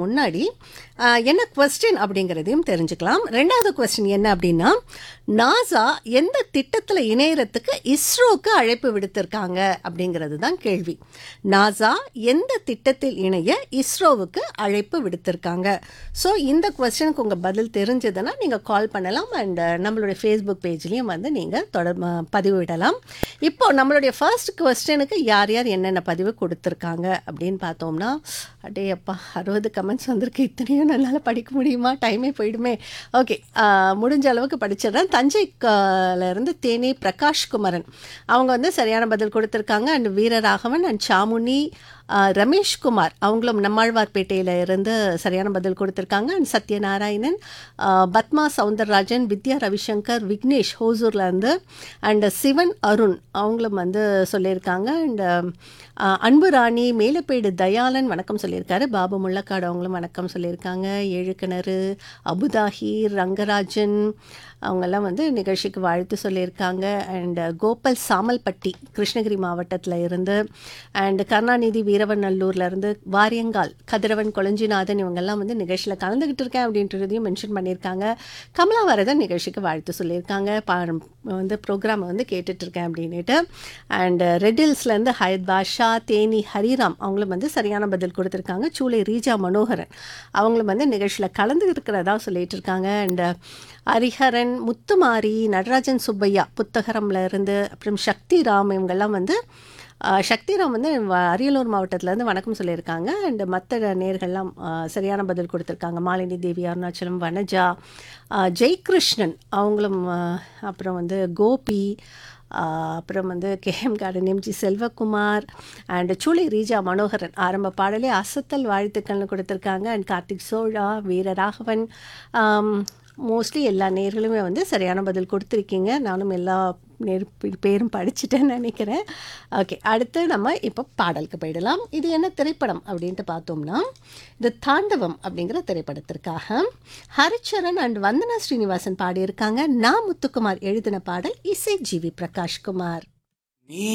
முன்னாடி ஆஹ், என்ன கொஸ்டின் அப்படிங்கிறதையும் தெரிஞ்சுக்கலாம் ரெண்டாவது கொஸ்டின் என்ன அப்படின்னா நாசா எந்த திட்டத்தில் இணையறதுக்கு இஸ்ரோக்கு அழைப்பு விடுத்திருக்காங்க அப்படிங்கிறது தான் கேள்வி நாசா எந்த திட்டத்தில் இணைய இஸ்ரோவுக்கு அழைப்பு விடுத்திருக்காங்க ஸோ இந்த கொஸ்டினுக்கு உங்கள் பதில் தெரிஞ்சதுன்னா நீங்கள் கால் பண்ணலாம் அண்ட் நம்மளுடைய ஃபேஸ்புக் பேஜ்லேயும் வந்து நீங்கள் தொடர் ம- பதிவு விடலாம் இப்போ நம்மளுடைய ஃபர்ஸ்ட் கொஸ்டினுக்கு யார் யார் என்னென்ன பதிவு கொடுத்துருக்காங்க அப்படின்னு பார்த்தோம்னா அடே அப்பா அறுபது கமெண்ட்ஸ் வந்திருக்கு இத்தனையும் என்னால் படிக்க முடியுமா டைமே போயிடுமே ஓகே முடிஞ்ச அளவுக்கு படிச்சிடுறேன் தஞ்சை க- ல இருந்து தேனி பிரகாஷ் குமரன் அவங்க வந்து சரியான பதில் கொடுத்துருக்காங்க அண்ட் வீரராகவன் அண்ட் சாமுனி ஆஹ், ரமேஷ்குமார் அவங்களும் நம்மாழ்வார்பேட்டையில் இருந்து சரியான பதில் கொடுத்துருக்காங்க அண்ட் சத்யநாராயணன் ஆஹ், பத்மா சவுந்தரராஜன் வித்யா ரவிசங்கர் விக்னேஷ் ஹோசூர்ல இருந்து அண்ட் சிவன் அருண் அவங்களும் வந்து சொல்லியிருக்காங்க அண்ட் அன்பு ராணி மேலப்பேடு தயாளன் வணக்கம் சொல்லியிருக்காரு பாபு முள்ளக்காடு அவங்களும் வணக்கம் சொல்லியிருக்காங்க ஏழு கிணறு அபுதாஹிர் ரங்கராஜன் அவங்கெல்லாம் வந்து நிகழ்ச்சிக்கு வாழ்த்து சொல்லியிருக்காங்க அண்ட் கோபால் சாமல்பட்டி கிருஷ்ணகிரி மாவட்டத்தில் இருந்து அண்ட் கருணாநிதி வீரவநல்லூர்ல இருந்து வாரியங்கால் கதிரவன் கொளஞ்சிநாதன் இவங்கெல்லாம் வந்து நிகழ்ச்சியில் கலந்துக்கிட்டு இருக்கேன் அப்படின்றதையும் மென்ஷன் பண்ணியிருக்காங்க கமலாவரதன் நிகழ்ச்சிக்கு வாழ்த்து சொல்லியிருக்காங்க பா வந்து ப்ரோக்ராமை வந்து கேட்டுட்டு இருக்கேன் அப்படின்னுட்டு அண்ட் ரெட்டில்ஸ்லேருந்து ஹயத் பாஷா தேனி ஹரிராம் அவங்களும் வந்து சரியான பதில் கொடுத்துருக்காங்க சூளை ரீஜா மனோகரன் அவங்களும் வந்து நிகழ்ச்சியில் கலந்து இருக்கிறதா சொல்லிட்டு இருக்காங்க அண்ட் ஹரிஹரன் முத்துமாரி நடராஜன் சுப்பையா புத்தகரம்ல இருந்து அப்புறம் சக்தி ராம் இவங்கெல்லாம் வந்து ஆஹ், சக்திராம் வந்து வ- அரியலூர் மாவட்டத்துலேருந்து வணக்கம் சொல்லியிருக்காங்க அண்ட் மற்ற நேர்கள்லாம் ஆஹ், சரியான பதில் கொடுத்துருக்காங்க மாலினி தேவி அருணாச்சலம் வனஜா ஆஹ், ஜெயகிருஷ்ணன் அவங்களும் ஆஹ், அப்புறம் வந்து கோபி ஆஹ், அப்புறம் வந்து KM garden MG Selvakumar and Choolai Reeja Manoharan ஆரம்ப பாடலே அசத்தல் வாழ்த்துக்கள்னு கொடுத்துருக்காங்க அண்ட் கார்த்திக் சோழா வீரராகவன் மோஸ்ட்லி எல்லா நேர்களுமே வந்து சரியான பதில் கொடுத்துருக்கீங்க நானும் எல்லா நேர் பே- பேரும் படிச்சுட்டேன்னு நினைக்கிறேன் ஓகே அடுத்து நம்ம இப்போ பாடலுக்கு போயிடலாம் இது என்ன திரைப்படம் அப்படின்ட்டு பார்த்தோம்னா இது தாண்டவம் அப்படிங்கிற திரைப்படத்திற்காக ஹரிச்சரன் அண்ட் வந்தனா ஸ்ரீனிவாசன் பாடியிருக்காங்க நா முத்துக்குமார் எழுதின பாடல் இசை ஜிவி பிரகாஷ்குமார் நீ